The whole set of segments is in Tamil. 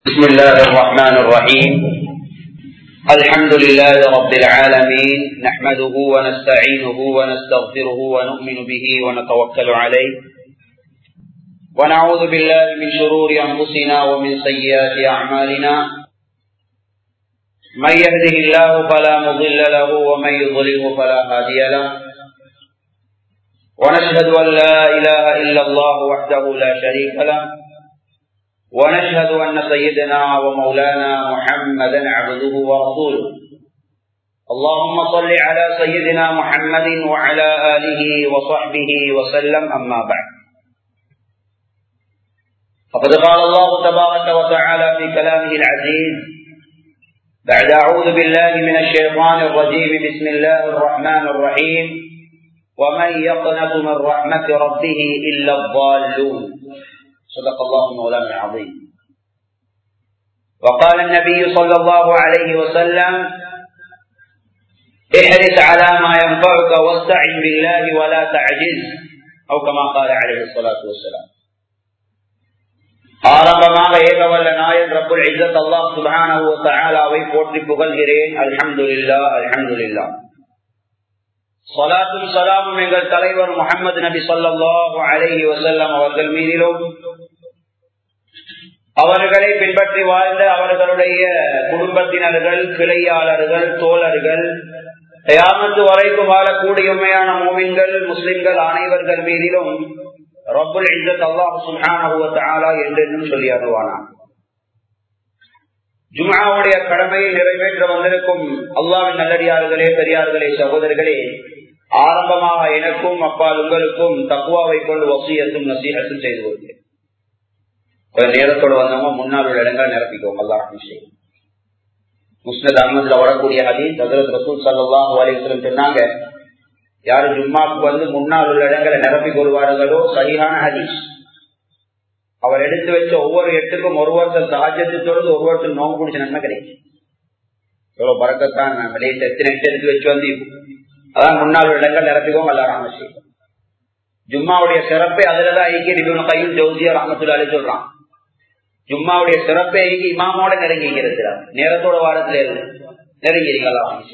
بسم الله الرحمن الرحيم الحمد لله رب العالمين نحمده ونستعينه ونستغفره ونؤمن به ونتوكل عليه ونعوذ بالله من شرور أنفسنا ومن سيئات أعمالنا من يهده الله فلا مضل له ومن يضلله فلا هادي له ونشهد أن لا إله إلا الله وحده لا شريك له ونشهد أن سيدنا ومولانا محمدا عبده ورسوله اللهم صل على سيدنا محمد وعلى آله وصحبه وسلم أما بعد فقد قال الله تبارك وتعالى في كلامه العزيز بعد أعوذ بالله من الشيطان الرجيم بسم الله الرحمن الرحيم ومن يقنط من رحمة ربه إلا الضالون صدق الله مولانا العظيم وقال النبي صلى الله عليه وسلم احرص على ما ينفعك واستعن بالله ولا تعجز أو كما قال عليه الصلاة والسلام ஆரம்பமாக ஏகவல்ல நாயன் ரப்புல் இஸ்ஸத் அல்லாஹ் சுப்ஹானஹு வ தஆலாவை போற்றி புகழ்கிறேன் அல்ஹம்துலில்லாஹ் அல்ஹம்துலில்லாஹ் சலாத்தும் சலாமும் எங்கள் தலைவர் முகமது நபி சொல்லாஹு அலஹி வசல்லம் அவர்கள் மீதிலும் அவர்களை பின்பற்றி வாழ்ந்த அவர்களுடைய குடும்பத்தினர்கள் கிளையாளர்கள் தோழர்கள் தயாமத்து வரைக்கும் வாழக்கூடிய உண்மையான மோமின்கள் முஸ்லிம்கள் அனைவர்கள் மீதிலும் ரப்புல் இஸ்ஸத் அல்லாஹ் சுல்ஹானா என்றென்னும் சொல்லி அருவானான் ஜுமாவுடைய கடமையை நிறைவேற்ற வந்திருக்கும் அல்லாவின் நல்லடியார்களே பெரியார்களே சகோதரர்களே ஆரம்பமாக எனக்கும் அப்பால் உங்களுக்கும் தக்குவாவை கொண்டு வசியத்தும் நசீகத்தும் செய்து கொள்கிறேன் கொஞ்சம் நேரத்தோடு வந்தவங்க முன்னால் உள்ள இடங்களை நிரப்பிக்குவோம் அல்லாஹ் விஷயம் முஸ்னத் அகமதுல வரக்கூடிய ஹதீஸ் ஹசரத் ரசூல் சல்லாஹூ அலிஸ்லம் சொன்னாங்க யாரு ஜும்மாவுக்கு வந்து முன்னால் உள்ள இடங்களை நிரப்பி கொள்வார்களோ சரியான ஹதீஸ் அவர் எடுத்து வச்ச ஒவ்வொரு எட்டுக்கும் ஒரு வருஷம் சாஜ்யத்தோடு ஒரு வருஷம் நோம்பு பிடிச்ச நன்மை கிடைக்கும் எவ்வளவு பறக்கத்தான் வெளியே எத்தனை எட்டு எடுத்து வச்சு வந்து அதான் முன்னாள் இடங்கள் நிரப்பிக்கோங்க அல்ல ராமஸ்ரீ ஜும்மாவுடைய சிறப்பை அதுலதான் ஐக்கிய நிபுண கையும் ஜோசியா ராமத்துல சொல்றான் ஜும்மாவுடைய சிறப்பை ஐக்கி இமாமோட நெருங்கி இருக்கிறார் நேரத்தோட வாரத்துல இருந்து நெருங்கிறீங்களா ராமஸ்ரீ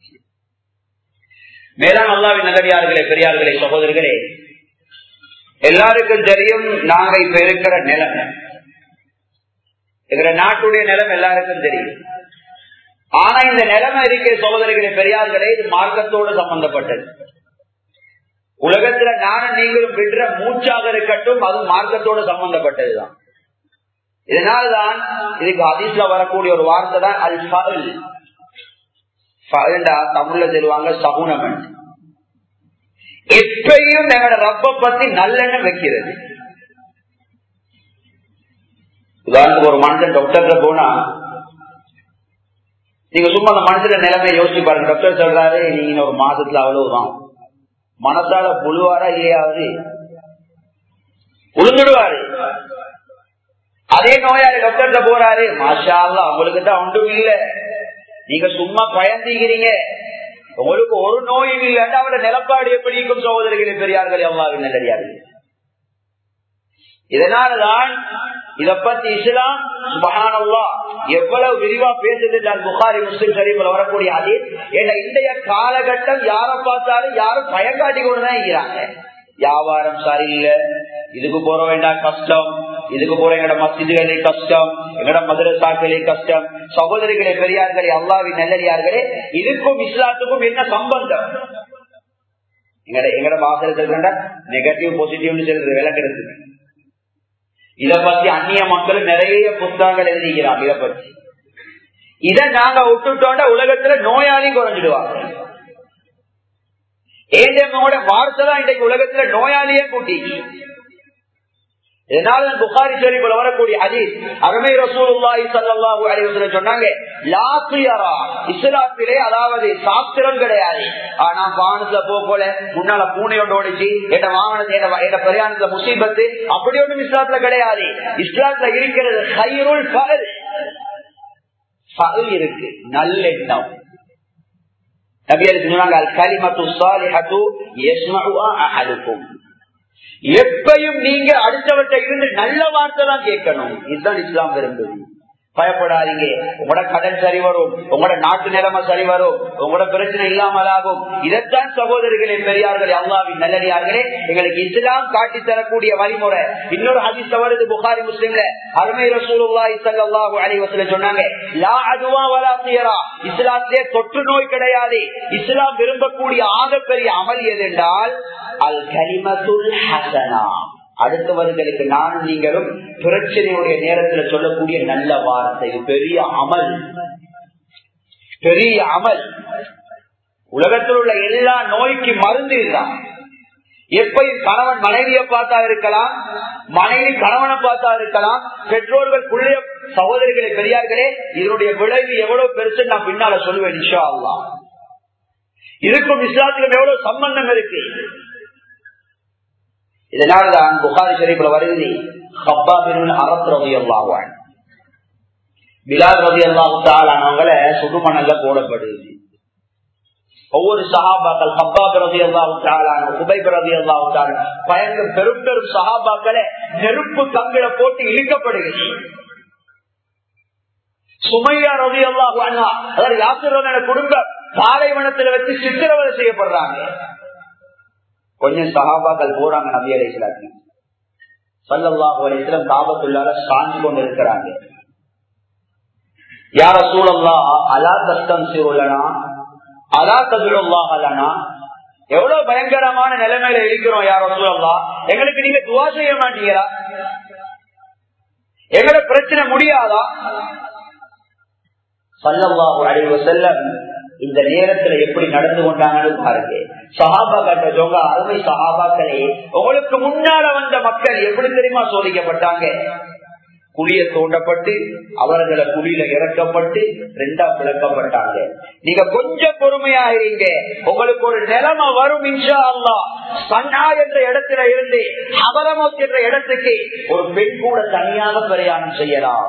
மேலாம் அல்லாவின் நல்லடியார்களே பெரியார்களே சகோதரர்களே எல்லாருக்கும் தெரியும் நாங்க இப்ப இருக்கிற நிலைமை எங்க நாட்டுடைய நிலைமை எல்லாருக்கும் தெரியும் ஆனா இந்த நிலைமை இருக்கிற சகோதரிகளே பெரியார்களே இது மார்க்கத்தோடு சம்பந்தப்பட்டது உலகத்துல நானும் நீங்களும் விடுற மூச்சாக இருக்கட்டும் அது மார்க்கத்தோடு சம்பந்தப்பட்டதுதான் இதனால்தான் இதுக்கு அதிசல வரக்கூடிய ஒரு வார்த்தை தான் அல் ஃபல் தமிழ்ல சொல்லுவாங்க சகுனமன் எப்பயும் எங்களோட ரப்ப பத்தி நல்லெண்ணம் வைக்கிறது உதாரணத்துக்கு ஒரு மனுஷன் டாக்டர்கிட்ட போனா நீங்க சும்மா அந்த மனுஷன் நிலைமை யோசிச்சு பாருங்க டாக்டர் சொல்றாரு நீங்க ஒரு மாசத்துல அவ்வளவுதான் மனசால புழுவாரா இல்லையாவது உளுந்துடுவாரு அதே நோயாளி டாக்டர்கிட்ட போறாரு மாஷா அவங்களுக்கு தான் ஒன்றும் இல்லை நீங்க சும்மா பயந்துக்கிறீங்க உங்களுக்கு ஒரு நோயும் இல்லாட்டா அவட நிலப்பாடு எப்படி இருக்கும் சகோதரர்களே பெரியார்கள் அல்லாவின் நல்லடியார்கள் இதனாலதான் இத பத்தி இஸ்லாம் சுபஹானல்லா எவ்வளவு விரிவா பேசுது புகாரி முஸ்லிம் ஷரீஃபில் வரக்கூடிய அதே ஏன்னா இன்றைய காலகட்டம் யார பார்த்தாலும் யாரும் பயங்காட்டி கொண்டுதான் இருக்கிறாங்க வியாபாரம் சரியில்லை இதுக்கு போற வேண்டாம் கஷ்டம் இதுக்கு போற எங்கட மசிதுகளே கஷ்டம் எங்கட மதுரசாக்களே கஷ்டம் சகோதரிகளே பெரியார்களே அல்லாவின் நல்லடியார்களே இதுக்கும் இஸ்லாத்துக்கும் என்ன சம்பந்தம் எங்கட எங்கட வாசல் நெகட்டிவ் பாசிட்டிவ்னு சொல்றது விளக்கிறது இத பத்தி அந்நிய மக்கள் நிறைய புத்தகங்கள் எழுதிக்கிறாங்க இத பத்தி இத நாங்க விட்டுட்டோம்னா உலகத்துல நோயாளி குறைஞ்சிடுவாங்க ஏஜமோட வார்த்தை தான் இன்றைக்கு உலகத்துல நோயாளியே கூட்டி இதனால புகாரி ஷரீஃபில் வரக்கூடிய ஹதீஸ் அருமை ரசூலுல்லாஹி ஸல்லல்லாஹு அலைஹி வஸல்லம் சொன்னாங்க லா கியரா இஸ்லாத்திலே அதாவது சாஸ்திரம் கிடையாது ஆனா வானத்துல போ போல முன்னால பூனையோட ஓடிச்சு என்ன வாகனத்தை என்ன பிரயாணத்துல முசீபத்து அப்படி ஒன்றும் இஸ்லாத்துல கிடையாது இஸ்லாத்துல இருக்கிறது ஹைருல் ஃபல் ஃபல் இருக்கு நல்லெண்ணம் நபியர் சொன்னாங்க அல் கலிமத்து சாலிஹத்து யஸ்மஉ அஹதுக்கும் எப்பையும் நீங்க அடுத்தவற்றை இருந்து நல்ல வார்த்தை தான் கேட்கணும் இதுதான் இஸ்லாம் விரும்புது பயப்படாதீங்க உங்களோட கடன் சரி வரும் உங்களோட நாட்டு நிலைமை சரி வரும் உங்களோட பிரச்சனை இல்லாமலாகும் இதைத்தான் சகோதரிகளே பெரியார்களே அல்லாவின் நல்லடியார்களே எங்களுக்கு இஸ்லாம் காட்டி தரக்கூடிய வழிமுறை இன்னொரு ஹதீஸ் வருது புகாரி முஸ்லிம்ல அருமை ரசூலுல்லாஹி ஸல்லல்லாஹு அலைஹி வஸல்லம் சொன்னாங்க லா அதுவா வலா தியரா இஸ்லாத்திலே தொற்று நோய் கிடையாது இஸ்லாம் விரும்பக்கூடிய ஆகப்பெரிய அமல் எது என்றால் அல் கலிமத்துல் ஹசனா அடுத்தவர்களுக்கு நானும் நீங்களும் பிரச்சனையுடைய நேரத்தில் சொல்லக்கூடிய நல்ல வார்த்தை பெரிய அமல் பெரிய அமல் உலகத்தில் உள்ள எல்லா நோய்க்கு மருந்து இதுதான் எப்பயும் கணவன் மனைவியை பார்த்தா இருக்கலாம் மனைவி கணவனை பார்த்தா இருக்கலாம் பெற்றோர்கள் பிள்ளைய சகோதரிகளை பெரியார்களே இதனுடைய விளைவு எவ்வளவு பெருசு நான் பின்னால சொல்லுவேன் நிஷா அல்லா இதுக்கும் இஸ்லாத்திலும் எவ்வளவு சம்பந்தம் இருக்கு இதனால்தான் புகாரி ஷரீப்ல வருகிறது ஹப்பாபின் அரத் ரவி அல்லாவான் பிலால் ரவி அல்லாவுத்தாலானவங்களை சுடுமணல்ல போடப்படுது ஒவ்வொரு சஹாபாக்கள் ஹப்பாப் ரவி அல்லாவுத்தாலான குபைப் ரவி அல்லாவுத்தால பயங்கர பெரும் பெரும் சஹாபாக்களை நெருப்பு கங்கில போட்டு இழுக்கப்படுகிறது சுமையா ரவி அல்லாஹ் அதாவது யாத்திர குடும்பம் பாலைவனத்துல வச்சு சித்திரவதை செய்யப்படுறாங்க கொஞ்சம் சகாபாக்கள் போறாங்க நபி அலை இஸ்லாத்தி சல்லாஹு அலிஸ்லாம் காபத்துள்ளால சாஞ்சு கொண்டு இருக்கிறாங்க யார சூழல்லா அலா கஷ்டம் சூழலனா அலா கதுலாஹலனா எவ்வளவு பயங்கரமான நிலைமையில இருக்கிறோம் யார சூழல்லா எங்களுக்கு நீங்க துவா செய்ய மாட்டீங்களா எங்களை பிரச்சனை முடியாதா சல்லல்லாஹு அலைஹி வஸல்லம் இந்த நேரத்துல எப்படி நடந்து கொண்டாங்கன்னு பாருங்க சஹாபா கட்ட ஜோங்க அருமை சஹாபாக்களே உங்களுக்கு முன்னால வந்த மக்கள் எப்படி தெரியுமா சோதிக்கப்பட்டாங்க குழிய தோண்டப்பட்டு அவர்களை குழியில இறக்கப்பட்டு ரெண்டா விளக்கப்பட்டாங்க நீங்க கொஞ்சம் பொறுமையா இருங்க உங்களுக்கு ஒரு நிலைமை வரும் இன்ஷா அல்லா சன்னா என்ற இடத்துல இருந்து அபரமோத் என்ற இடத்துக்கு ஒரு பெண் கூட தனியாக பிரயாணம் செய்யலாம்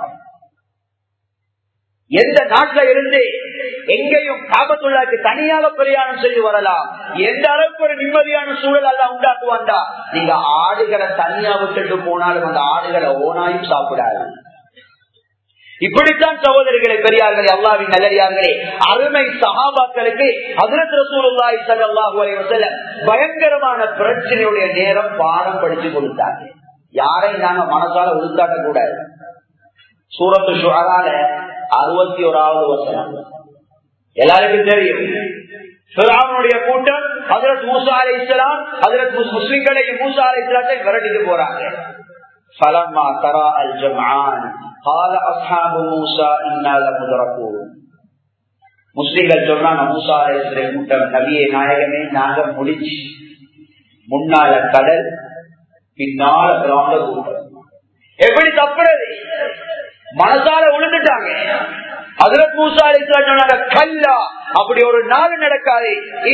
எந்த நாட்டில இருந்து எங்கேயும் காபத்துள்ளாக்கு தனியாக பிரயாணம் செய்து வரலாம் எந்த அளவுக்கு ஒரு நிம்மதியான சூழல் அல்ல உண்டாக்குவாண்டா நீங்க ஆடுகளை தனியா விட்டுட்டு போனாலும் அந்த ஆடுகளை ஓனாயும் சாப்பிடாது இப்படித்தான் சகோதரிகளை பெரியார்களே அல்லாவின் நல்லடியார்களே அருமை சகாபாக்களுக்கு அதிரத் ரசூலுல்லாஹி ஸல்லல்லாஹு அலைஹி வஸல்லம் பயங்கரமான பிரச்சனையுடைய நேரம் பாடம் படிச்சு கொடுத்தாங்க யாரையும் நாங்க மனசால உளுத்தாட்ட கூடாது சூரத்து ஷுஹரால அறுபத்தி ஓராவது வசனம் எல்லாருக்கும் தெரியும் பிராமனுடைய கூட்டம் ஹசரத் மூசா அலை இஸ்லாம் ஹசரத் முஸ்லிம்களையும் மூசா அலை இஸ்லாத்தை விரட்டிட்டு போறாங்க فلما ترى الجمعان قال اصحاب موسى انا لمدركون முஸ்லிம்கள் சொல்றாங்க மூசா அலை கூட்டம் நபியை நாயகமே நாங்க முடிச்சு முன்னால கடல் பின்னால பிராமண கூட்டம் எப்படி தப்புறது மனசால விழுந்துட்டாங்க அதற்கு மூசா சொன்னாங்க கல்லா அப்படி ஒரு நாள் நடக்காது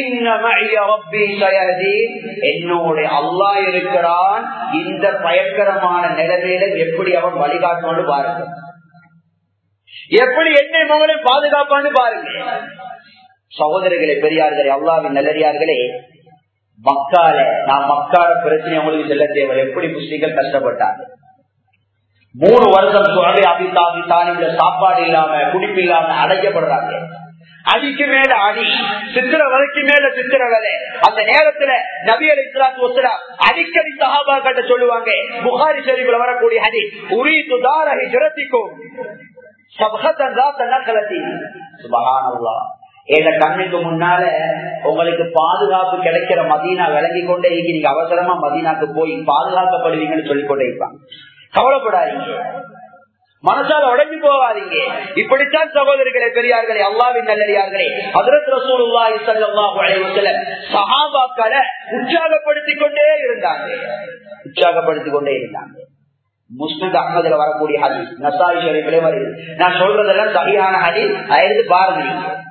என்னோட அல்லா இருக்கிறான் இந்த பயங்கரமான நிலைமையில எப்படி அவன் வழிகாட்டணும்னு பாருங்க எப்படி என்னை மகளை பாதுகாப்பான்னு பாருங்க சகோதரர்களே பெரியார்களே அல்லாவின் நல்லடியார்களே மக்கால நான் மக்கால பிரச்சனை அவங்களுக்கு செல்ல தேவை எப்படி முஸ்லீம்கள் கஷ்டப்பட்டாங்க மூணு வருஷம் சுழலை அபித்தாபி தானில சாப்பாடு இல்லாம குடிப்பு இல்லாம அடைக்கப்படுறாங்க அடிக்கு மேல அடி சித்திர வரைக்கும் மேல சித்திர வேலை அந்த நேரத்துல நபி அலி இஸ்லாத்து வசலாம் அடிக்கடி சஹாபா கட்ட சொல்லுவாங்க புகாரி ஷரீஃப்ல வரக்கூடிய அடி உரி துதாரகி ஜரத்திக்கும் சபகத்தன் ராத்த நகலத்தி சுபஹானல்லா எங்க கண்ணுக்கு முன்னால உங்களுக்கு பாதுகாப்பு கிடைக்கிற மதீனா விளங்கி கொண்டே நீங்க அவசரமா மதீனாக்கு போய் பாதுகாக்கப்படுவீங்கன்னு சொல்லிக்கொண்டே இருப்பாங்க கவலைப்படாதீங்க மனசால உடஞ்சு போவாதீங்க இப்படித்தான் சகோதரிகளே பெரியார்களே அல்லாவின் நல்லடியார்களே அதரத் ரசூலுல்லாஹி ஸல்லல்லாஹு அலைஹி வஸல்லம் சஹாபாக்களை உற்சாகப்படுத்திக் கொண்டே இருந்தாங்க உற்சாகப்படுத்திக் கொண்டே இருந்தாங்க முஸ்லிம் அகமதுல வரக்கூடிய ஹதீஸ் நசாய் ஷரீஃபிலே வருது நான் சொல்றதெல்லாம் சரியான ஹதீஸ் அயர்ந்து பாருங்க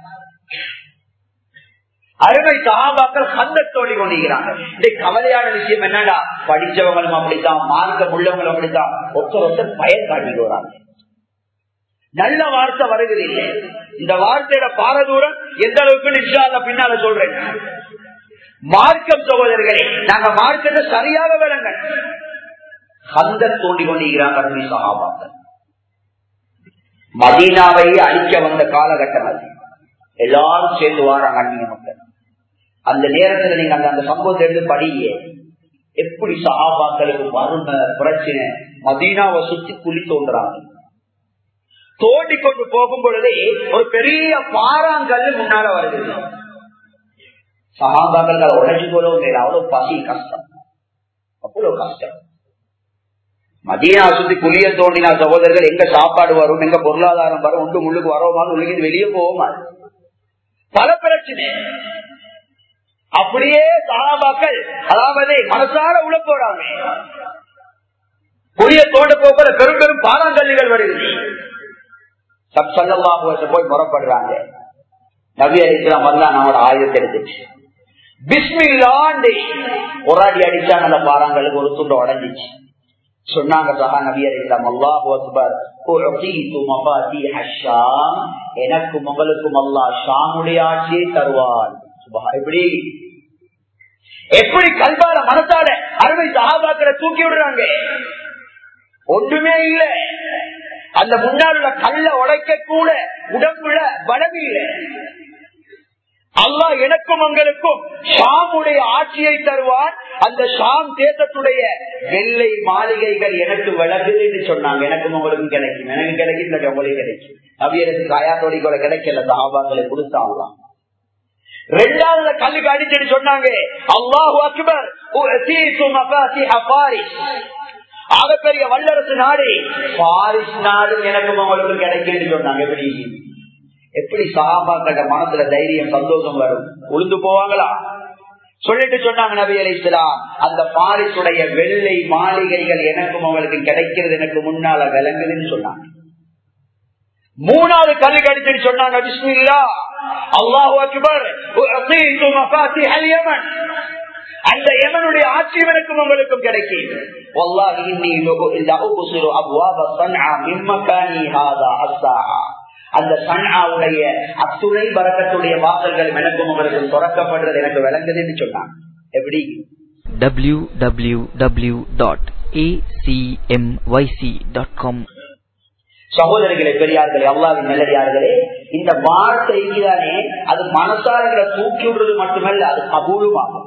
அருமை சகாபாக்கள் கந்த தோண்டி கொண்டிருக்கிறாங்க இந்த கவலையான விஷயம் என்னடா படிச்சவங்களும் அப்படித்தான் மார்க்கம் உள்ளவங்களும் அப்படித்தான் ஒருத்தர் ஒருத்தர் பயன் காட்டிட்டு வராங்க நல்ல வார்த்தை வருகிறது இல்லை இந்த வார்த்தையோட பாரதூரம் எந்த அளவுக்கு நிச்சயம் பின்னால சொல்றேன் மார்க்கம் சகோதரர்களே நாங்க மார்க்கத்தை சரியாக விளங்க கந்த தோண்டி கொண்டிருக்கிறாங்க அருமை சகாபாக்கள் மதீனாவை அழிக்க வந்த காலகட்டம் அது எல்லாரும் சேர்ந்து வாராங்க அந்நிய மக்கள் அந்த நேரத்துல நீங்க அந்த அந்த சம்பவத்தை எடுத்து படிங்க எப்படி சகாபாக்களுக்கு வறுமை பிரச்சனை மதீனாவை சுத்தி குழி தோன்றாங்க தோண்டி கொண்டு போகும் பொழுதே ஒரு பெரிய பாறாங்கல் முன்னால வருது சகாபாக்கள் உடஞ்சி போலவும் இல்லை அவ்வளவு பசி கஷ்டம் அவ்வளவு கஷ்டம் மதியா சுத்தி குளிய தோண்டினா சகோதரர்கள் எங்க சாப்பாடு வரும் எங்க பொருளாதாரம் வரும் ஒன்று முள்ளுக்கு வரோமான்னு உள்ளுக்கு வெளியே போவோமா பல பிரச்சனை அப்படியே சகாபாக்கள் அதாவது மனசார உள்ள போறாங்க குளிய தோண்ட போகிற பெரும் பெரும் பாறாங்கல்லுகள் வருகிறது சப் சல்லல்லாஹு போய் முறப்படுறாங்க நபி அடிக்கலாம் வந்தா நம்மளோட ஆயுதத்தை எடுத்துச்சு பிஸ்மில்லாண்டு ஒரு அடி அடிச்சாங்க அந்த பாறாங்களுக்கு ஒரு துண்டு உடஞ்சிச்சு சொன்னாங்க சஹா நபி அலிஸ்லாம் அல்லாஹு அக்பர் எனக்கும் உங்களுக்கும் அல்லாஹ் ஷாமுடைய ஆட்சியை தருவான் எப்படி எப்படி கல்வார மனசால அருமை சகாபாக்களை தூக்கி விடுறாங்க ஒன்றுமே இல்ல அந்த முன்னால் உள்ள கல்ல உடைக்க கூட உடம்புல பலம் இல்லை அல்லாஹ் எனக்கும் உங்களுக்கும் ஷாமுடைய ஆட்சியை தருவான் அந்த ஷாம் தேசத்துடைய வெள்ளை மாளிகைகள் எனக்கு விளங்குதுன்னு சொன்னாங்க எனக்கும் உங்களுக்கும் கிடைக்கும் எனக்கு கிடைக்கும் இந்த உங்களுக்கு கிடைக்கும் நவியருக்கு காயாத்தோடி கூட கிடைக்கல சஹாபாக்களை கொடுத்தாங்களாம் ரெண்டாவது கல்லுக்கு அடிச்சுட்டு சொன்னாங்க அல்லாஹு அக்பர் ஆகப்பெரிய வல்லரசு நாடு பாரிஸ் நாடு எனக்கும் உங்களுக்கும் கிடைக்கும் சொன்னாங்க எப்படி எப்படி சகாபாக்கிட்ட மனசுல தைரியம் சந்தோஷம் வரும் உளுந்து போவாங்களா சொல்லிட்டு சொன்னாங்க நபி அலிஸ்லாம் அந்த பாரிசுடைய வெள்ளை மாளிகைகள் எனக்கும் அவங்களுக்கு கிடைக்கிறது எனக்கு முன்னால விளங்குதுன்னு சொன்னாங்க மூணாவது கல்லு கடிச்சிட்டு சொன்னாங்க பிஸ்மில்லா அல்லாஹு அக்பர் அந்த யமனுடைய ஆட்சி எனக்கும் உங்களுக்கும் கிடைக்கும் والله اني لأبصر ابواب صنعاء من مكاني هذا الساعه அந்த சன்னாவுடைய அத்துணை பறக்கத்துடைய வாசல்கள் எனக்கும் அவருக்கு துறக்கப்படுறது எனக்கு விளங்குதுன்னு சொன்னாங்க எப்படி www.acmyc.com சகோதரிகளே பெரியார்களே அல்லாவின் நல்லடியார்களே இந்த வார்த்தைக்கு தானே அது மனசாரங்களை தூக்கி விடுறது மட்டுமல்ல அது கபூலுமாகும்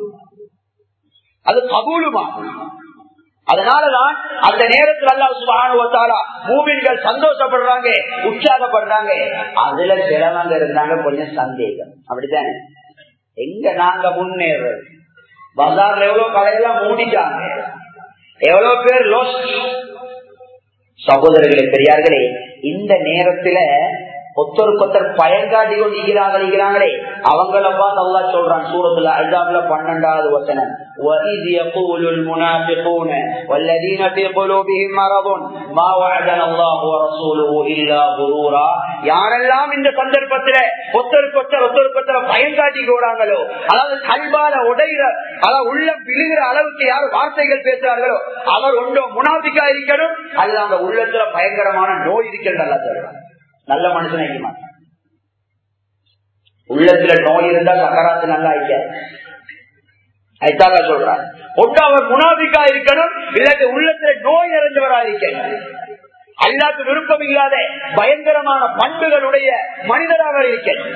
அது கபூலுமாகும் அதனாலதான் அந்த நேரத்தில் அல்லா சுபானுவத்தாலா மூவின்கள் சந்தோஷப்படுறாங்க உற்சாகப்படுறாங்க அதுல சிலவங்க இருந்தாங்க கொஞ்சம் சந்தேகம் அப்படித்தானே எங்க நாங்க முன்னேறது பஜார்ல எவ்வளவு கடையெல்லாம் மூடிட்டாங்க எவ்வளவு பேர் லோஸ் சகோதரர்களே பெரியார்களே இந்த நேரத்துல ஒத்தருக்கு ஒத்தர் பயங்காட்டி கொண்டிருக்கிறாங்களே அவங்கள பார்த்து அல்லா சொல்றான் சூரத்துல அஜாப்ல பன்னெண்டாவது வசனம் وَإِذْ يَقُولُ الْمُنَافِقُونَ وَالَّذِينَ فِي قُلُوبِهِم مَّرَضٌ مَا وَعَدَنَا اللَّهُ وَرَسُولُهُ إِلَّا غُرُورًا யாரெல்லாம் இந்த சந்தர்ப்பத்துல ஒத்தருக்கு ஒத்தர் ஒத்தருக்கு ஒத்தர் பயங்காட்டி போறாங்களோ அதாவது கல்வால உடைகிற அதாவது உள்ள விழுகிற அளவுக்கு யார் வார்த்தைகள் பேசுறார்களோ அவர் ஒன்றோ முனாபிக்கா இருக்கணும் அல்ல அந்த உள்ளத்துல பயங்கரமான நோய் இருக்கிறது அல்ல சொல்றாங்க நல்ல மனுஷன் ஆகிக்க மாட்டான் உள்ளத்துல நோய் இருந்தா சக்கராத்து நல்லா ஆயிக்க அதுக்காக சொல்றான் ஒன்று அவர் முனாபிக்கா இருக்கணும் இல்லாட்டி உள்ளத்துல நோய் நிறைஞ்சவரா இருக்கணும் அல்லாக்கு விருப்பம் இல்லாத பயங்கரமான பண்புகளுடைய மனிதராக இருக்கணும்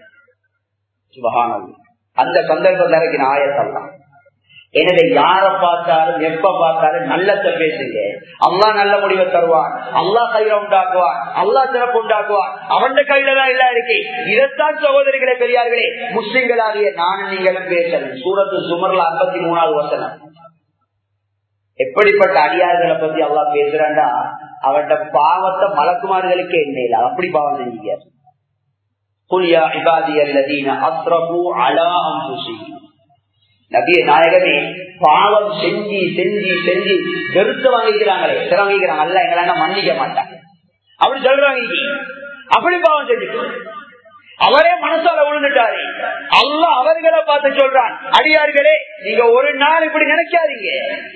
சுபகானம் அந்த சந்தர்ப்பத்தில் இறக்கின ஆயத்தல்லாம் எனவே யார பார்த்தாலும் எப்ப பார்த்தாலும் நல்லத்தை பேசுங்க அல்லா நல்ல முடிவை தருவான் அல்லா கையில உண்டாக்குவான் அல்லா சிறப்பு உண்டாக்குவான் அவன் கையில தான் எல்லாம் இருக்கு இதைத்தான் சகோதரிகளே பெரியார்களே முஸ்லிம்களாகிய நானும் நீங்களும் பேசணும் சூரத்து சுமர்ல ஐம்பத்தி மூணாவது வசனம் எப்படிப்பட்ட அடியார்களை பத்தி அல்லா பேசுறாண்டா அவன்கிட்ட பாவத்தை மலக்குமார்களுக்கே இல்லை அப்படி பாவம் செஞ்சீங்க குலியா இபாதி அல்லதீன அஸ்ரபு அலா அம்புசிஹி நபிய நாயகமே பாவம் செஞ்சு செஞ்சு செஞ்சு வெறுத்து வாங்கிக்கிறாங்களே சில வாங்கிக்கிறாங்க அல்ல எங்களை மன்னிக்க மாட்டாங்க அப்படி சொல்றாங்க அப்படி பாவம் செஞ்சு அவரே மனசால விழுந்துட்டாரு அல்ல அவர்களை பார்த்து சொல்றான் அடியார்களே நீங்க ஒரு நாள் இப்படி நினைக்காதீங்க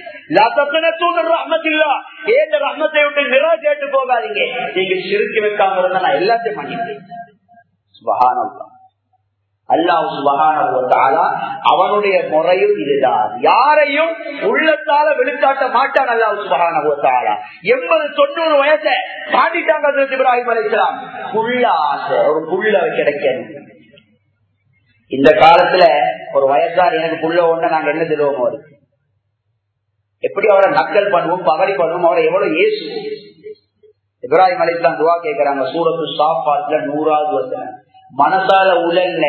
ரஹ்மத்தை விட்டு நிராஜேட்டு போகாதீங்க நீங்க சிரிச்சு வைக்காம இருந்தா நான் எல்லாத்தையும் பண்ணிட்டேன் அல்லாஹ் சுபகான அவனுடைய முறையும் இதுதான் யாரையும் உள்ளத்தால வெளிக்காட்ட மாட்டான் அல்லாஹ் சுபகான எண்பது தொண்ணூறு வயசை தாண்டிட்டாங்க இப்ராஹிம் அலிஸ்லாம் புள்ள ஆசை ஒரு புள்ள கிடைக்கணும் இந்த காலத்துல ஒரு வயசார் எனக்கு புள்ள ஒண்ணு நாங்க என்ன சொல்லுவோம் அவருக்கு எப்படி அவரை நக்கல் பண்ணுவோம் பகடி பண்ணுவோம் அவரை எவ்வளவு ஏசுவோம் இப்ராஹிம் அலிஸ்லாம் துவா கேட்கிறாங்க சூரத்து சாப்பாட்டுல நூறாவது வசனம் மனசால உலல்ல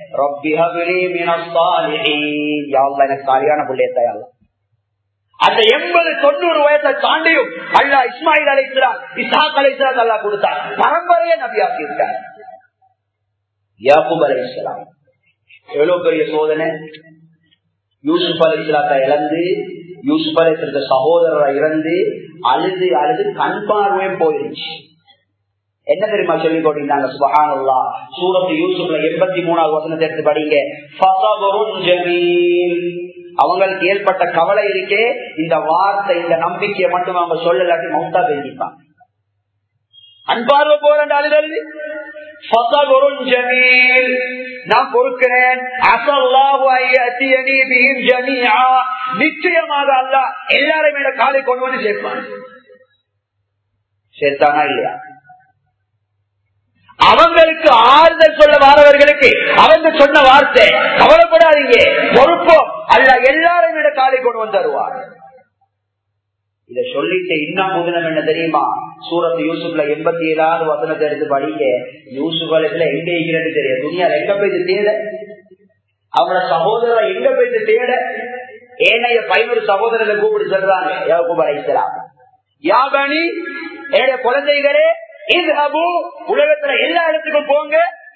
எனக்கு சரியான பிள்ளைய அந்த எண்பது தொண்ணூறு வயசை தாண்டியும் அல்லா இஸ்மாயில் அழைக்கிறார் இசாக் அழைக்கிறார் அல்லா கொடுத்தார் பரம்பரையே நபியாக்கி இருக்கார் யாபூப் அலை இஸ்லாம் எவ்வளவு பெரிய சோதனை யூசுப் அலி இஸ்லாத்தை இழந்து யூசுப் அலி இஸ்லாத்த சகோதரரை இறந்து அழுது அழுது கண் பார்வையும் போயிருச்சு என்ன தெரியுமா சொல்லி கொண்டிருந்தாங்க சுபஹானுல்லா சூரத்து யூசுப்ல எண்பத்தி மூணாவது வசனத்தை எடுத்து படிங்க அவங்களுக்கு ஏற்பட்ட கவலை இருக்கே இந்த வார்த்தை இந்த நம்பிக்கையை மட்டும் அவங்க சொல்லலாட்டி மௌத்தா பேசிப்பாங்க அன்பார்வை போற அழுதழுது நான் பொறுக்கிறேன் நிச்சயமாக அல்ல எல்லாரும் காலை கொண்டு வந்து சேர்ப்பான் சேர்த்தானா இல்லையா அவங்களுக்கு ஆறுதல் சொல்ல வாரவர்களுக்கு அவங்க சொன்ன வார்த்தை கவலைப்படாதீங்க பொறுப்போம் அல்ல எல்லாரும் விட காலை கொண்டு வந்து தருவார் இத சொல்லிட்டு இன்னும் புதினம் என்ன தெரியுமா சூரத் யூசுப்ல எண்பத்தி ஏழாவது வசனத்தை எடுத்து படிக்க யூசுப் அலத்துல எங்க இருக்கிறது தெரியும் துணியால எங்க போயிட்டு தேட அவங்களோட சகோதரரை எங்க போயிட்டு தேட ஏனைய பதினோரு சகோதரரை கூப்பிட்டு சொல்றாங்க யாக்கூப் அலைசலாம் யாபனி ஏட குழந்தைகளே இது அபு உலகத்துல எல்லா இடத்துக்கும் போங்க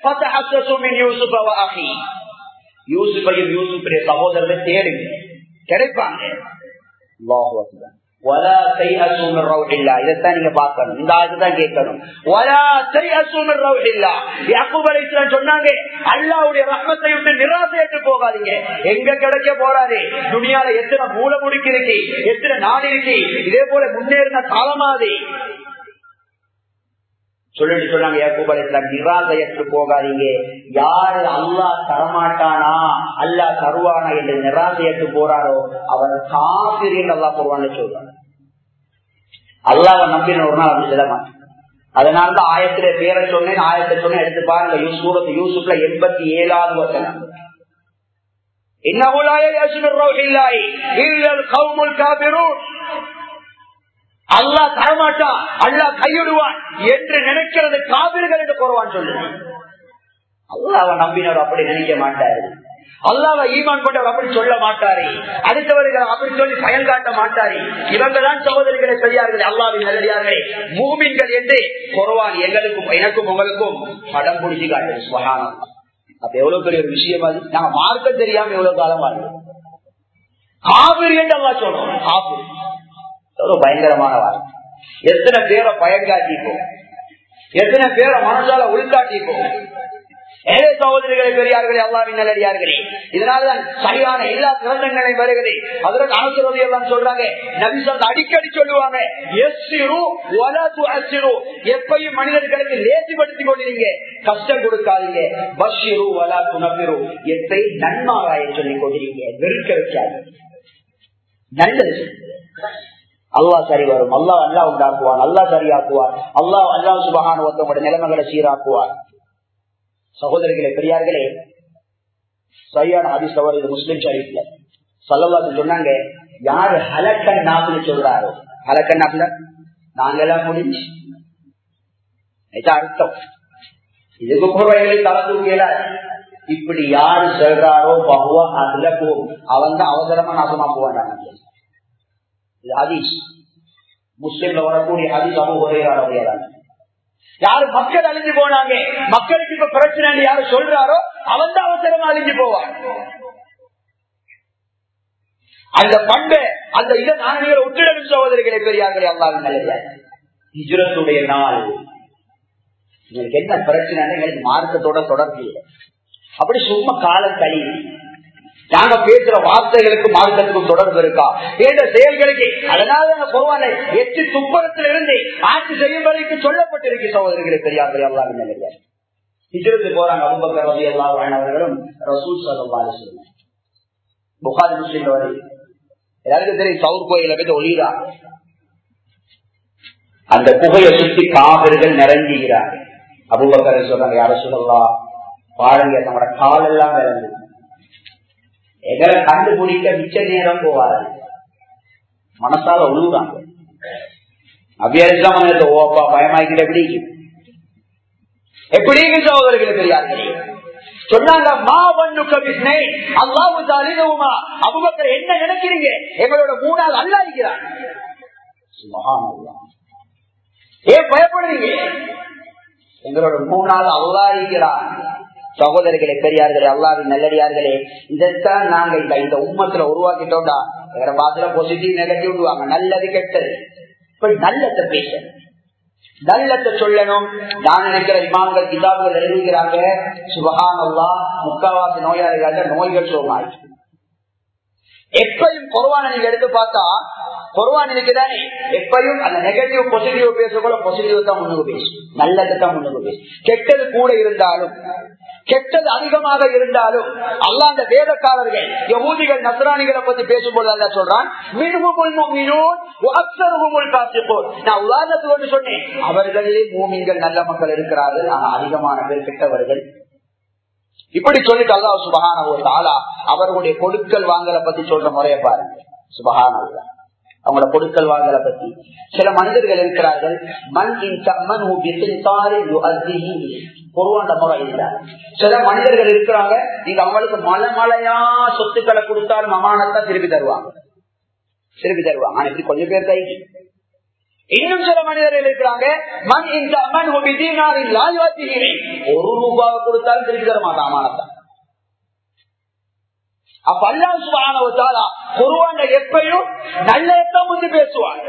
யூசுப்பையும் யூசுப்புடைய சகோதரரை தேடுங்க கிடைப்பாங்க இதைத்தான் நீங்க பாக்கணும் இந்த ஆயத்தான் கேட்கணும் சொன்னாங்க அல்லாவுடைய ரத்னத்தை விட்டு நிராசையற்று போகாதீங்க எங்க கிடைக்க போறாரு துணியால எத்தனை மூல முடிக்கு இருக்கு எத்தனை நாடு இருக்கு இதே போல முன்னேறின காலமாதி சொல்லிட்டு சொன்னாங்க யாக்கூப் அலிஸ்லாம் நிராசையற்று போகாதீங்க யாரு அல்லா தரமாட்டானா அல்லா தருவானா என்று நிராசையற்று போறாரோ அவர் காசிரி என்று அல்லா போவான்னு சொல்றாங்க அல்லாவை நம்பின ஒரு நாள் அப்படி சொல்ல மாட்டேன் அதனாலதான் ஆயத்துல பேரை சொன்னேன் ஆயத்தை சொன்னேன் எடுத்து பாருங்க யூசூரத்து யூசுப்ல எண்பத்தி ஏழாவது வசனம் அல்லா தரமாட்டான் அல்லா கையிடுவான் என்று நினைக்கிறது காவிர்கள் என்று கூறுவான் சொல்லு அல்லாவை நம்பினவர் அப்படி நினைக்க மாட்டாரு அல்லாவை ஈமான் கொண்டவர் அப்படி சொல்ல மாட்டாரு அடுத்தவர்கள் அப்படி சொல்லி பயன் காட்ட மாட்டாரு இவங்க தான் சகோதரிகளை பெரியார்கள் அல்லாவின் நல்லடியார்களே மூமின்கள் என்று குறவான் எங்களுக்கும் எனக்கும் உங்களுக்கும் படம் பிடிச்சி காட்டுது சுகானம் அப்ப எவ்வளவு பெரிய ஒரு விஷயம் அது நாங்க மார்க்க தெரியாம எவ்வளவு காலம் வாழ்றோம் காவிரி என்று அல்லா சொல்றோம் காவிரி ஒரு பயங்கரமான வார்த்தை எத்தனை பேரை பயங்காட்டிப்போம் எத்தனை பேரை மனசால உள்காட்டிப்போம் ஏழை சகோதரிகளை பெரியார்களே அல்லாவின் நல்லடியார்களே இதனாலதான் சரியான எல்லா சிறந்தங்களையும் வருகிறது அதற்கு அனுசரதி எல்லாம் சொல்றாங்க நபிசந்த் அடிக்கடி சொல்லுவாங்க எப்பையும் மனிதர்களுக்கு லேசிப்படுத்திக் கொண்டிருங்க கஷ்டம் கொடுக்காதீங்க பஷிரு வலா குணப்பிரு எப்பை நன்மாராய சொல்லிக் கொண்டிருங்க வெறுக்க வச்சாங்க நல்லது அல்லா சரி வரும் அல்லா அல்லா உண்டாக்குவார் அல்லா சரியாக்குவார் அல்லா அல்லா சுபகான ஒருத்தவங்களோட நிலைமைகளை சீராக்குவார் சகோதரிகளே பெரியார்களே சரியான ஹதீஸ் அவர் இது முஸ்லிம் ஷரீஃப்ல சல்லல்லாஹு சொன்னாங்க யாரு ஹலக்கன் நாப்னு சொல்றாரோ ஹலக்கன் நாப்ல நாங்கெல்லாம் முடிஞ்சு அர்த்தம் இதுக்கு பூர்வங்களை தலை தூக்கியல இப்படி யாரு சொல்றாரோ பகுவா அதுல போகும் அவன் தான் அவசரமா நாசமா போவான் இது ஹதீஸ் முஸ்லிம்ல வரக்கூடிய ஹதீஸ் அபு உரையாடுறாங்க யாரு மக்கள் அழிஞ்சு போனாங்க மக்களுக்கு இப்ப பிரச்சனை யாரு சொல்றாரோ அவன் தான் அவசரமா அழிஞ்சு போவான் அந்த பண்பை அந்த இதை நாணயங்களை ஒற்றிடணும் சகோதரிகளை பெரியார்களே அல்லாவின் நல்ல ஹிஜ்ரத்துடைய நாள் உங்களுக்கு என்ன பிரச்சனை எங்களுக்கு மார்க்கத்தோட தொடர்பு இல்லை அப்படி சும்மா காலம் கழிவு நாங்க பேசுற வார்த்தைகளுக்கு மார்க்கத்துக்கும் தொடர்பு இருக்கா என்ற செயல்களுக்கு அதனால போவான எட்டு துப்பரத்தில் இருந்து ஆட்சி செய்யும் வரைக்கும் சொல்லப்பட்டிருக்கு சகோதரிகளை பெரியார்கள் எல்லாம் நிலையா ஹிஜரத்து போறாங்க அபுபக்கர் ரவி அல்லா அவர்களும் ரசூல் சல்லா சொல்லுங்க புகாரி முஸ்லீம் வருது எல்லாருக்கும் தெரியும் சவுர் கோயில போய் ஒளிகிறாங்க அந்த குகையை சுத்தி காவிர்கள் நிறைஞ்சுகிறாங்க அபுபக்கர் சொல்றாங்க யார சொல்லலாம் பாருங்க நம்மளோட கால் எல்லாம் விளங்கு எங்களை கண்டுபிடிக்க மிச்ச நேரம் போவாரு மனசால உழுவுறாங்க அபியாரிசம் ஓப்பா பயமாக்கிட்ட எப்படி எப்படி சகோதரர்களுக்கு தெரியாது சொன்னாங்க மா பண்ணுக்க விஷ்ணை அல்லாவுக்கு அழிதவுமா அபுபக்கர் என்ன நினைக்கிறீங்க எங்களோட மூணாவது அல்ல இருக்கிறார் ஏன் பயப்படுறீங்க எங்களோட மூணாவது அல்லா இருக்கிறார் சகோதரர்களே பெரியார்களே அல்லாவின் நல்லடியார்களே இதைத்தான் நாங்க இந்த இந்த உம்மத்துல உருவாக்கிட்டோம்டா வேற பாத்துல பாசிட்டிவ் நெகட்டிவ் விடுவாங்க நல்லது கெட்டது இப்ப நல்லத்தை பேச நல்லத்தை சொல்லணும் நான் நினைக்கிற இமாம்கள் கிதாபுகள் எழுதுகிறாங்க சுபகான் அல்லா முக்காவாசி நோயாளிகளாக நோய்கள் சோமாயிற்று எப்பையும் கொரோனா நீங்க எடுத்து பார்த்தா கொரோனா இருக்குதானே எப்பையும் அந்த நெகட்டிவ் பாசிட்டிவ் பேசக்கூட பாசிட்டிவ் தான் முன்னுக்கு பேசும் நல்லது தான் முன்னுக்கு பேசும் கெட்டது கூட இருந்தாலும் கெட்டது அதிகமாக இருந்தாலும் அல்லா அந்த வேதக்காரர்கள் யகூதிகள் நசராணிகளை பத்தி பேசும்போது அல்ல சொல்றான் நான் உதாரணத்துக்கு சொன்னேன் அவர்களே மூமின்கள் நல்ல மக்கள் இருக்கிறார்கள் ஆனால் அதிகமான பேர் கெட்டவர்கள் இப்படி சொல்லிட்டு அல்லா சுபகான ஒரு ஆளா அவர்களுடைய கொடுக்கல் வாங்கலை பத்தி சொல்ற முறைய பாருங்க சுபகான அவங்களோட கொடுக்கல் வாங்கலை பத்தி சில மனிதர்கள் இருக்கிறார்கள் மண் மண் பொருவாண்ட முறை இல்லை சில மனிதர்கள் இருக்கிறாங்க நீங்க அவங்களுக்கு மலை மலையா சொத்துக்களை கொடுத்தாலும் அமானத்தான் திருப்பி தருவாங்க திருப்பி தருவாங்க ஆனா இப்படி கொஞ்சம் பேர் கைக்கு இன்னும் சில மனிதர்கள் இருக்கிறாங்க மண் இந்த அம்மன் ஒரு ரூபாவை கொடுத்தாலும் திருப்பி தர மாட்டான் அமானத்தான் அப்ப அல்லா சுபானவத்தாலா குருவாண்ட எப்பையும் நல்லதான் முந்தி பேசுவாங்க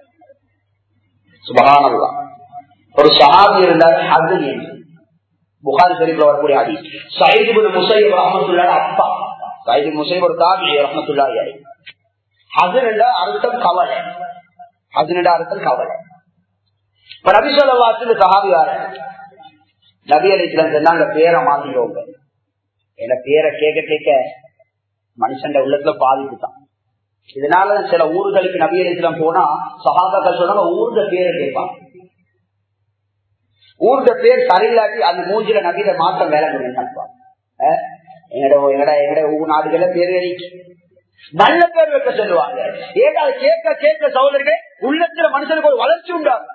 சுபகானல்லா ஒரு சஹாபி இருந்தார் அது என்று புகாரி ஷரீஃப்ல வரக்கூடிய அடி சயிது முசைப் ரஹமத்துல்லாட அப்பா சயிது முசைப் ஒரு தாபி ரஹமத்துல்லாஹி அலைஹி ஹசனட அர்த்தம் கவலை ஹசனட அர்த்தம் கவலை இப்ப நபி சொல்லவாத்துல சஹாபி வார நபி அலிஸ்லாம் சொன்னாங்க பேரை மாத்திக்கோங்க என்ன பேரை கேட்க கேட்க மனுஷன் உள்ளத்துல பாதிப்பு தான் இதனால சில ஊர்களுக்கு நபி அலிஸ்லாம் போனா சஹாபாக்கள் சொன்னாங்க ஊர்த பேரை கேட்பாங்க ஊர்த பேர் சரியில்லாட்டி அது மூஞ்சில நபியில மாற்றம் வேலை எங்கட எங்கட எங்கட ஊர் நாடுகள பேர் நல்ல பேர் வைக்க சொல்லுவாங்க ஏதாவது கேட்க கேட்க சகோதரர்கள் உள்ளத்துல மனுஷனுக்கு ஒரு வளர்ச்சி உண்டாகும்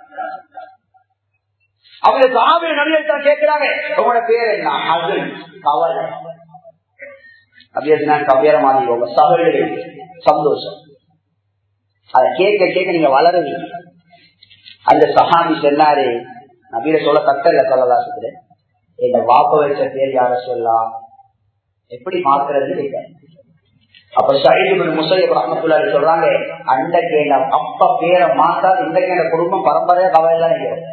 அவங்க சாமிய நபியத்தான் கேட்கிறாங்க உங்களோட பேர் என்ன அது கவலை அப்படியே கவியர மாதிரி சகோதரர்கள் சந்தோஷம் அதை கேட்க கேட்க நீங்க வளருவீங்க அந்த சஹாபி சொன்னாரு நபீர சொல்ல கட்டல சொல்லலாசத்துல எங்க வாப்ப வச்ச பேர் யார சொல்லலாம் எப்படி மாத்துறது அப்ப சைடு முசைய ரஹமத்துல்லாரி சொல்றாங்க அந்த கேண்ட அப்ப பேரை மாத்தாது இந்த கேண்ட குடும்பம் பரம்பரையா கவலை எல்லாம் நிற்கிறோம்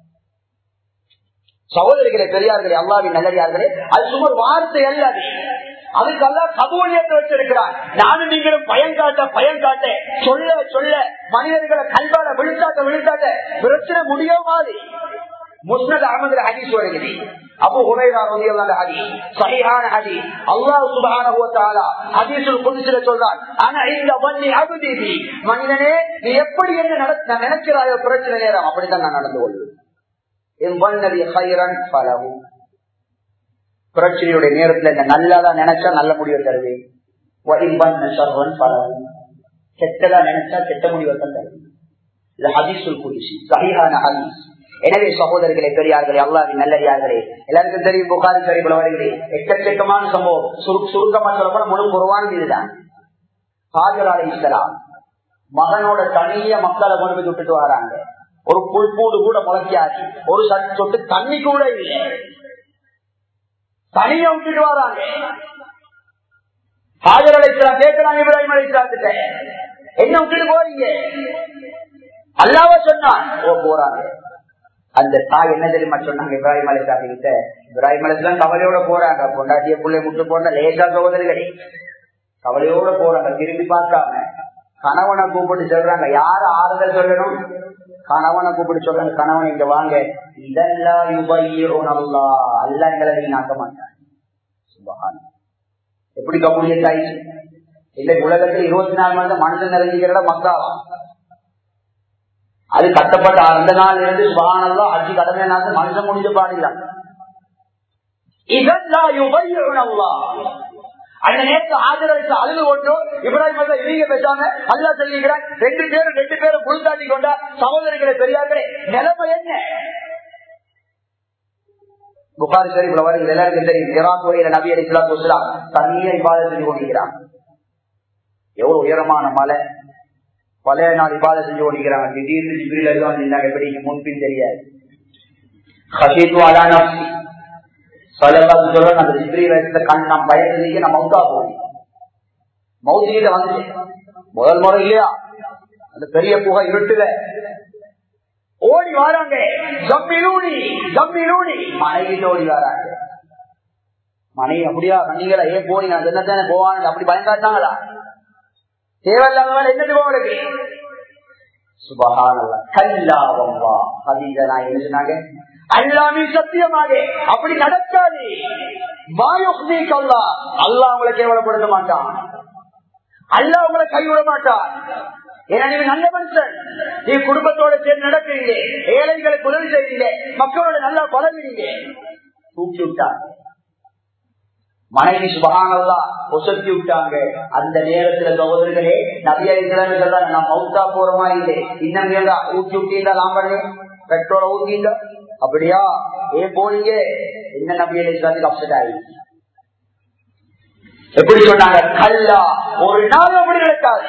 சகோதரிகளை பெரியார்களே அல்லாவின் நல்லடியார்களே அது சுமார் வார்த்தை அல்ல அது அதுக்கெல்லாம் கபூலியத்தை வச்சிருக்கிறார் நானும் நீங்களும் பயம் காட்ட பயம் காட்ட சொல்ல சொல்ல மனிதர்களை கல்வாட விழுத்தாட்ட விழுத்தாட்ட பிரச்சனை முடியும் மாதிரி முஸ்னத் அகமது ஹதீஸ் வருகிறது அபு ஹுரைரா ரலியல்லாஹு ஹதீஸ் சஹீஹான ஹதீஸ் அல்லாஹ் சுப்ஹானஹு வ தஆலா ஹதீஸுல் குத்ஸில சொல்றான் انا இந்த வன்னி அபதி பி மனிதனே நீ எப்படி என்ன நடக்க நினைக்கிறாயோ பிரச்சனை நேரம் அப்படிதான் நான் நடந்து கொள்வேன் இன் வன்னதி கைரன் ஃபலஹு பிரச்சனையுடைய நேரத்துல இந்த நல்லதா நினைச்சா நல்ல முடிவை தருவேன் வஇன் வன்ன ஷர்வன் ஃபலஹு கெட்டதா நினைச்சா கெட்ட முடிவை தான் தருவேன் இது ஹதீஸுல் குத்ஸி சஹீஹான ஹதீஸ் எனவே சகோதரர்களே பெரியார்களே அல்லாவின் நல்லடியார்களே எல்லாருக்கும் தெரியும் புகாரி சரிபுல வருகிறேன் எக்கச்சக்கமான சம்பவம் சுருக்கமா சொல்லப்போன முழு குருவான இதுதான் ஹாஜர் அலி இஸ்லாம் மகனோட தனிய மக்களை கொண்டு போய் விட்டுட்டு வராங்க ஒரு புல்பூடு கூட முளைக்காச்சு ஒரு சொட்டு தண்ணி கூட இல்லை தனிய விட்டுட்டு வராங்க ஹாஜர் அலி இஸ்லாம் கேட்கிறாங்க இப்ராஹிம் அலி இஸ்லாத்துட்ட என்ன விட்டுட்டு போறீங்க அல்லாவ சொன்னான் ஓ போறாங்க அந்த தாய் என்ன தெரியுமா சொன்னாங்க இப்ராஹிம் அலிசாமி கிட்ட இப்ராஹிம் அலிஸ்லாம் கவலையோட போறாங்க பொண்டாட்டிய புள்ளை முட்டு போன லேசா சகோதரிகளே கவலையோட போறாங்க திரும்பி பார்க்காம கணவனை கூப்பிட்டு சொல்றாங்க யார ஆறுதல் சொல்லணும் கணவனை கூப்பிட்டு சொல்றாங்க கணவன் இங்க வாங்க இதெல்லாம் அல்லா அல்ல எங்களை வீணாக்க மாட்டான் சுபஹான் எப்படி கபூலியத் ஆயிடுச்சு இல்லை உலகத்தில் இருபத்தி நாலு மணி நேரம் மனுஷன் நிறைஞ்சிக்கிற மக்காவா அது கட்டப்பட்ட அந்த நாள் இருந்து சுபகானல்லாம் அஞ்சு கடமை நாள் மனுஷன் முடிஞ்ச பாடில்ல அந்த நேரத்தில் ஆதரவு அழுது கொண்டோம் இப்ராஹிம் இவங்க பேசாம அல்லா சொல்லிக்கிறான் ரெண்டு பேரும் ரெண்டு பேரும் புழுந்தாட்டி கொண்டா சகோதரர்களை பெரியார்களே நிலைமை என்ன புகாரி ஷரீஃப்ல வருகிறது எல்லாருக்கும் தெரியும் ஈராக் உரையில நபி அலி இஸ்லாத்து வஸ்லாம் தனியே இபாதை செஞ்சு கொண்டிருக்கிறாங்க எவ்வளவு உயரமான மலை பழைய நாள் இபாதை செஞ்சு கொண்டிருக்கிறாங்க திடீர்னு ஜிபிரில் எல்லாம் நின்றாங்க எப்படி முன்பின் தெரியாது ஹசீத்து அலா நப்சி சலகாத்து சொல்ல அந்த ஜிபிரியில் இருந்த கண் நாம் பயந்து நான் மவுத்தா போகும் மவுத்திகிட்ட வந்து முதல் முறை இல்லையா அந்த பெரிய புகை இருட்டுல ஓடி வராங்க ஜம்மிலூனி ஜம்மிலூனி மனைவிட்டு ஓடி வராங்க மனைவி அப்படியா கண்ணீங்களா ஏன் போறீங்க அது என்னத்தானே போவாங்க அப்படி பயங்காட்டாங்களா தேவையில்லாத என்னது போவதுக்கு சுபகானல்லா கல்லாவா கதீஜா நான் என்ன சொன்னாங்க அல்லாமே சத்தியமாக அப்படி நடக்காது மாயுக்தி கல்லா அல்லா உங்களை கேவலப்படுத்த மாட்டான் அல்லா உங்களை கைவிட மாட்டான் ஏன்னா நீங்க நல்ல மனுஷன் நீ குடும்பத்தோட சேர்ந்து நடக்கிறீங்க ஏழைகளுக்கு உதவி செய்றீங்க மக்களோட நல்லா பழகுறீங்க தூக்கி விட்டாங்க மனைவி சுபகானல்லா ஒசத்தி விட்டாங்க அந்த நேரத்துல சகோதரர்களே நபியா இருக்கிறாங்க நான் மவுத்தா போறமா இல்லை இன்னும் ஏதா ஊட்டி விட்டீங்களா லாம்பனே பெட்ரோலை ஊட்டிங்க அப்படியா ஏன் போனீங்க என்ன நபியா இருக்கிறாங்க அப்செட் ஆகி எப்படி சொன்னாங்க கல்லா ஒரு நாள் அப்படி நடக்காது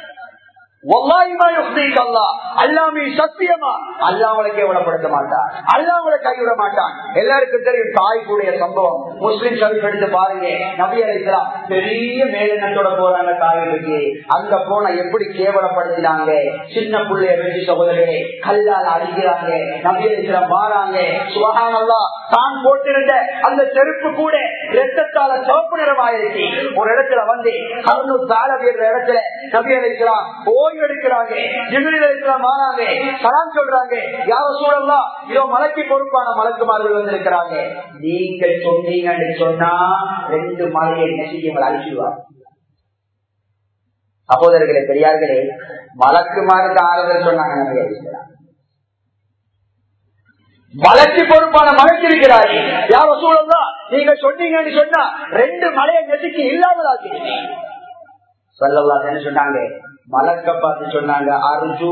அல்லாமே சத்தியமா அல்லாமலை கேவலப்படுத்த மாட்டான் அல்லாமலை கைவிட மாட்டான் எல்லாருக்கும் தெரியும் தாய்க்குடைய சம்பவம் முஸ்லிம் ஷரீப் எடுத்து பாருங்க நபி அலிஸ்லாம் பெரிய மேலினத்தோட போறாங்க தாய்களுக்கு அங்க போன எப்படி கேவலப்படுத்தினாங்க சின்ன பிள்ளைய வெற்றி சகோதரே கல்லால் அடிக்கிறாங்க நபி அலிஸ்லாம் மாறாங்க சுகானல்லா தான் போட்டிருந்த அந்த செருப்பு கூட ரத்தத்தால சிவப்பு நிறமாயிருச்சு ஒரு இடத்துல வந்து கருணூர் தாளவியர் இடத்துல நபி அலிஸ்லாம் ஓய்வு எடுக்கிறாங்க ஜிபிரில் அலிஸ்லாம் மாறாங்க சலாம் சொல்றாங்க யார சூழல்லாம் இதோ மலைக்கு பொறுப்பான மலக்குமார்கள் வந்திருக்கிறாங்க நீங்க சொன்னீங்கன்னு சொன்னா ரெண்டு மலையை நெசியங்களை அழிச்சுவாங்க சகோதரர்களே பெரியார்களே மலக்குமாருக்கு ஆறுதல் சொன்னாங்க நபி அலிஸ்லாம் மலைக்கு பொறுப்பான மலைக்கு இருக்கிறாரு யார சூழல்லாம் நீங்க சொன்னீங்கன்னு சொன்னா ரெண்டு மலையை நெசுக்கி இல்லாமலாக்கிறீங்க சொல்லலா என்ன சொன்னாங்க மலக்க பார்த்து சொன்னாங்க அர்ஜு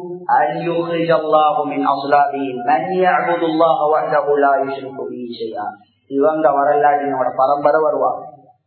இவங்க வரலாறு நம்மளோட பரம்பரை வருவாங்க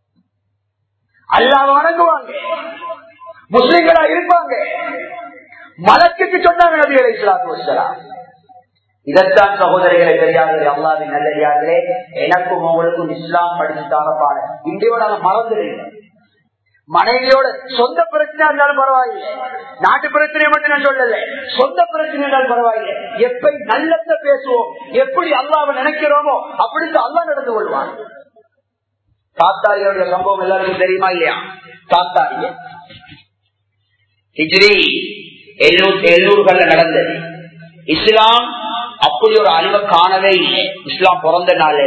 அல்லா வணங்குவாங்க முஸ்லிம்களா இருப்பாங்க மலக்குக்கு சொன்னாங்க நபி அலை இஸ்லாத்து இதற்கான் சகோதரிகளை தெரியாதே அல்லாவின் நல்லடியார்களே எனக்கும் உங்களுக்கும் இஸ்லாம் படிச்சுட்டாக பாட இந்தியோட மறந்துடுங்க மனைவியோட சொந்த பிரச்சனை இருந்தாலும் பரவாயில்லை நாட்டு பிரச்சனையை மட்டும் நான் சொல்லல சொந்த பிரச்சனை இருந்தாலும் பரவாயில்லை எப்படி நல்லத பேசுவோம் எப்படி அல்லாவை நினைக்கிறோமோ அப்படித்து அல்லா நடந்து கொள்வான் தாத்தாரியோட சம்பவம் எல்லாருக்கும் தெரியுமா இல்லையா தாத்தாரிய ஹிஜ்ரி எழுநூத்தி எழுநூறுகள்ல நடந்தது இஸ்லாம் அப்படி ஒரு அறிவை காணவே இல்லை இஸ்லாம் பிறந்த நாள்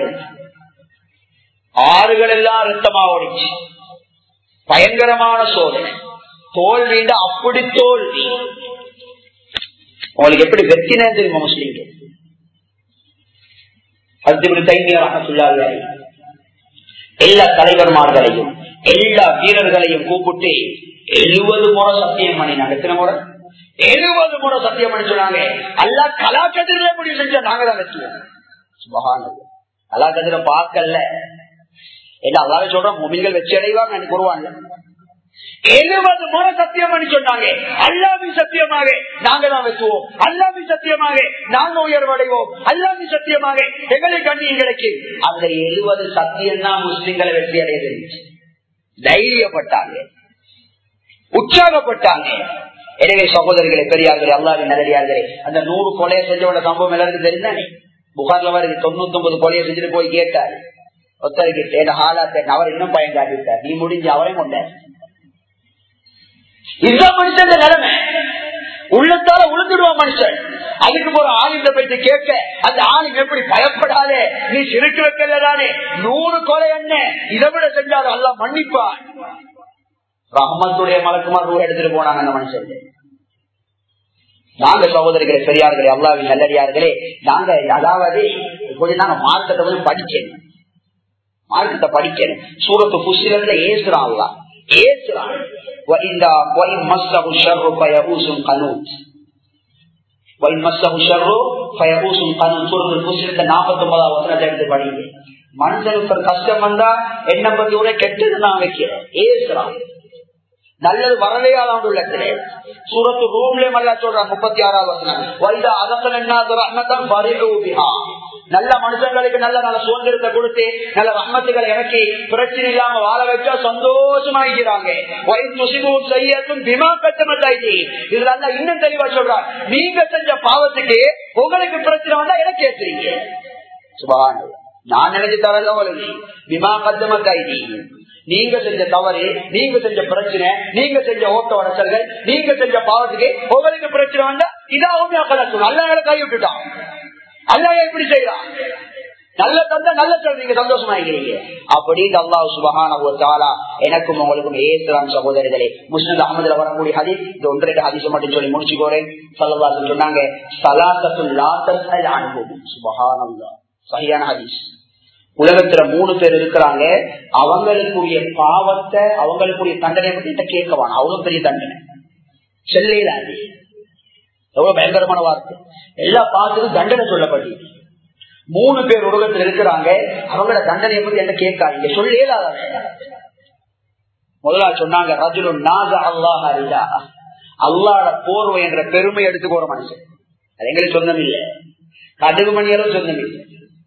ஆறுகள் எல்லாம் ரத்தமா ஓடிச்சு பயங்கரமான சோதனை தோல்விண்ட அப்படி தோல்வி உங்களுக்கு எப்படி வெற்றினே தெரியுமா முஸ்லீம்கள் அது தைமியாக சொல்லாத எல்லா தலைவர்மார்களையும் எல்லா வீரர்களையும் கூப்பிட்டு எழுபது முறை சத்தியம் பண்ணினாங்க எத்தனை முறை எழுபது முறை சத்தியம் பண்ணி சொன்னாங்க அல்லா கலாக்கதிரில முடிவு செஞ்சா நாங்க தான் வெற்றுவோம் கலாக்கதிர பார்க்கல என்ன அல்லாவே சொல்றோம் முமிகள் வெற்றி அடைவாங்க எனக்கு வருவாங்க எழுபது முறை சத்தியம் பண்ணி சொன்னாங்க அல்லாமி சத்தியமாக நாங்க தான் வெற்றுவோம் அல்லாமி சத்தியமாக நாங்க உயர்வடைவோம் அல்லாமி சத்தியமாக எங்களை கண்ணி எங்களுக்கு அந்த எழுபது சத்தியம் தான் முஸ்லிம்களை வெற்றி அடைய தெரிஞ்சு தைரியப்பட்டாங்க உற்சாகப்பட்டாங்க எனவே சகோதரிகளை பெரியார்களே அல்லாவின் நல்லடியார்களே அந்த நூறு கொலையை செஞ்சோட சம்பவம் எல்லாருக்கும் தெரிந்தானே புகார்ல வருது தொண்ணூத்தி ஒன்பது கொலையை செஞ்சுட்டு போய் கேட்டாரு ஒருத்தருக்கு என்ன ஹாலாத்த அவர் இன்னும் பயன் காட்டிவிட்டார் நீ முடிஞ்சு அவரையும் கொண்டார் இதுதான் மனுஷன் நிலைமை உள்ளத்தால உளுந்துடுவான் மனுஷன் அதுக்கு போற ஆளுங்க போயிட்டு கேட்க அந்த ஆளுங்க எப்படி பயப்படாதே நீ சிரிக்க வைக்கல தானே நூறு கொலை என்ன இதை விட செஞ்சாலும் அல்ல மன்னிப்பான் ரஹ்மத்துடைய மலக்குமார் நூறு எடுத்துட்டு போனாங்க அந்த மனுஷன் நாங்க சகோதரிகளே பெரியார்களே அல்லாவின் நல்லடியார்களே நாங்க அதாவது கொஞ்சம் நாங்க மார்க்கத்தை வந்து படிக்கணும் மார்க்கத்தை படிக்கணும் சூரத்து புஸ்திரத்துல ஏசுறான் அல்லா ஏசுறான் மனுஷனுக்கு ஒரு கஷ்டம் வந்தா என்ன பத்தி கூட கெட்டது நான் வைக்கிறேன் ஏசுறான் நல்லது வரலையாத உள்ளத்திலே சூரத்து ரூம்ல மல்ல சொல்றான் முப்பத்தி ஆறாவது வைதா அதன் என்ன நல்ல மனுஷங்களுக்கு நல்ல நல்ல சுதந்திரத்தை கொடுத்து நல்ல ரஹ்மத்துகளை இறக்கி பிரச்சனை இல்லாம வாழ வச்சா சந்தோஷமாகிறாங்க செய்யத்தும் பிமா கட்டமத்தாயிச்சு இதுல அல்ல இன்னும் தெளிவா சொல்றான் நீங்க செஞ்ச பாவத்துக்கு உங்களுக்கு பிரச்சனை வந்தா எனக்கு ஏற்றுறீங்க சுபான நான் நினைச்சு தரல உங்களுக்கு பிமா கட்டமத்தாயிச்சு நீங்க செஞ்ச தவறு நீங்க செஞ்ச பிரச்சனை நீங்க செஞ்ச ஓட்ட உடச்சல்கள் நீங்க செஞ்ச பாவத்துக்கு உங்களுக்கு பிரச்சனை வந்தா இதான் உண்மையா கலக்கும் நல்ல கை விட்டுட்டான் அல்ல எப்படி செய்யறான் நல்ல தந்த நல்ல சொல்றீங்க சந்தோஷமா இருக்கிறீங்க அப்படின்னு அல்லாஹ் சுபகான எனக்கும் உங்களுக்கும் ஏசுறான் சகோதரர்களே முஸ்லிம் அகமதுல வரக்கூடிய ஹதி இந்த ஒன்றரை ஹதிச மட்டும் சொல்லி முடிச்சுக்கோறேன் சொல்லவாசன் சொன்னாங்க சலாசத்துல் அனுபவம் சுபகானந்தா சரியான ஹதீஸ் உலகத்துல மூணு பேர் இருக்கிறாங்க அவங்களுக்குரிய பாவத்தை அவங்களுக்குரிய தண்டனை பத்தி கேட்கவான அவ்வளவு பெரிய தண்டனை செல்லையிலாது எவ்வளவு பயங்கரமான வார்த்தை எல்லா பாத்துக்கும் தண்டனை சொல்லப்பட்டு மூணு பேர் உலகத்தில் இருக்கிறாங்க அவங்களோட தண்டனையை பத்தி என்ன கேட்காதீங்க சொல்லேலாத முதலா சொன்னாங்க ரஜுலும் நாக அல்லாஹ் அரிதா அல்லாட போர்வை என்ற பெருமை எடுத்துக்கோ ஒரு மனுஷன் அது எங்களுக்கு சொந்தம் இல்லை கடுகு மணியரும் சொந்தம் இல்லை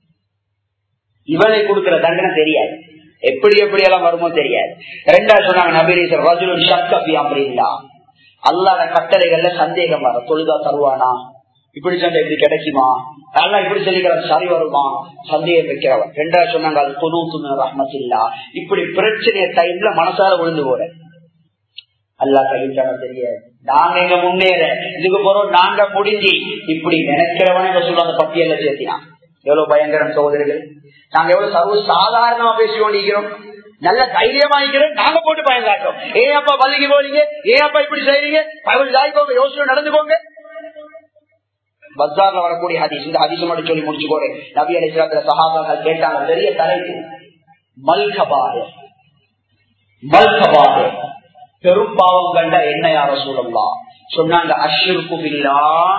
இவனை கொடுக்கிற தண்டனை தெரியாது எப்படி எப்படி எல்லாம் வருமோ தெரியாது ரெண்டாவது சொன்னாங்க நபீரீசர் ரஜுலும் சக்கபி அப்படிங்களா அல்லாத கட்டளைகள்ல சந்தேகம் வர தொழுதா தருவானா இப்படி சண்டை இப்படி கிடைக்குமா நல்லா இப்படி சொல்லிக்கிற சரி வருமா சந்தேகம் வைக்கிறவன் ரெண்டாவது சொன்னாங்க அது குனூத்து ரஹ்மத்தில்லா இப்படி பிரச்சனைய டைம்ல மனசார விழுந்து போற அல்லா கைவிட்டான தெரியாது நாங்க எங்க முன்னேற இதுக்கு போறோம் நாங்க முடிஞ்சு இப்படி நினைக்கிறவனே சொல்லுவாங்க பட்டியல சேர்த்தினான் எவ்வளவு பயங்கரம் சகோதரர்கள் நாங்க எவ்வளவு சர்வ சாதாரணமா பேசி கொண்டிருக்கிறோம் நல்ல தைரியமா இருக்கிறோம் நாங்க போட்டு பயன் காட்டுறோம் ஏன் அப்பா பள்ளிக்கு போறீங்க ஏன் அப்பா இப்படி செய்றீங்க தாய்க்கோங்க யோசனை நடந்துக்கோங்க பஜார்ல வரக்கூடிய ஹதீஸ் இந்த ஹதீஸ் மட்டும் சொல்லி முடிச்சுக்கோங்க நபி அலிஸ்லாத்துல சகாபாக்கள் கேட்டாங்க பெரிய தலைப்பு மல்கபாடு மல்கபாடு பெரும் பாவம் கண்ட என்ன யார சொல்லலாம் சொன்னாங்க அஷ்ருக்குபில்லா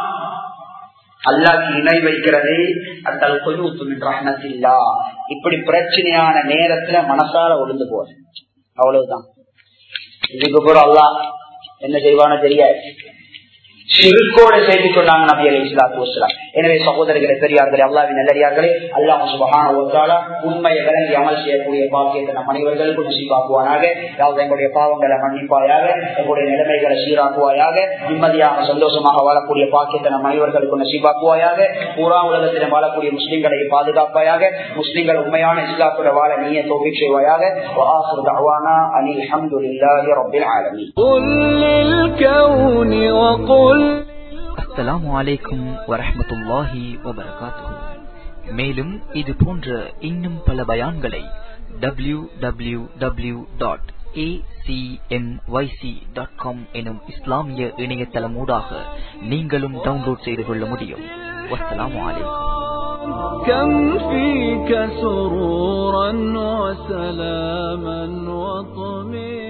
அல்லாக்கு இணை வைக்கிறது அத்தல் கொய்யூத்துமின் ரஹ்மத்தில்லா இப்படி பிரச்சனையான நேரத்துல மனசால ஒழுந்து போற அவ்வளவுதான் இதுக்கு கூட அல்லா என்ன செய்வானோ தெரியாது சிறுக்கோட செய்தி சொன்னாங்க நபி அலி இஸ்லாத்து வசலாம் எனவே சகோதரர்களை பெரியார்களே அல்லாவின் நல்லடியார்களே அல்லாஹ் சுபகான ஒத்தாலா உண்மையை விளங்கி அமல் செய்யக்கூடிய பாக்கியத்தை நம் அனைவர்களுக்கும் நசீபாக்குவானாக அதாவது எங்களுடைய பாவங்களை மன்னிப்பாயாக எங்களுடைய நிலைமைகளை சீராக்குவாயாக நிம்மதியாக சந்தோஷமாக வாழக்கூடிய பாக்கியத்தை நம் அனைவர்களுக்கும் நசீபாக்குவாயாக பூரா உலகத்திலே வாழக்கூடிய முஸ்லிம்களை பாதுகாப்பாயாக முஸ்லிம்கள் உண்மையான இஸ்லாத்துடைய வாழ நீய தோல்வி செய்வாயாக அனி அஹமதுல்லாஹி ரபில் ஆலமீன் அஸ்ஸலாமு அலைக்கும் வரஹமத்துல்லாஹி வபரகாத்துஹு மேலும் இது போன்ற இன்னும் பல பயான்களை W W W dot acmyc.com எனும் இஸ்லாமிய இணையதளம் ஊடாக நீங்களும் டவுன்லோட் செய்து கொள்ள முடியும் வஸ்ஸலாமு அலைக்கும் كم فيك سرورا وسلاما وطمئنا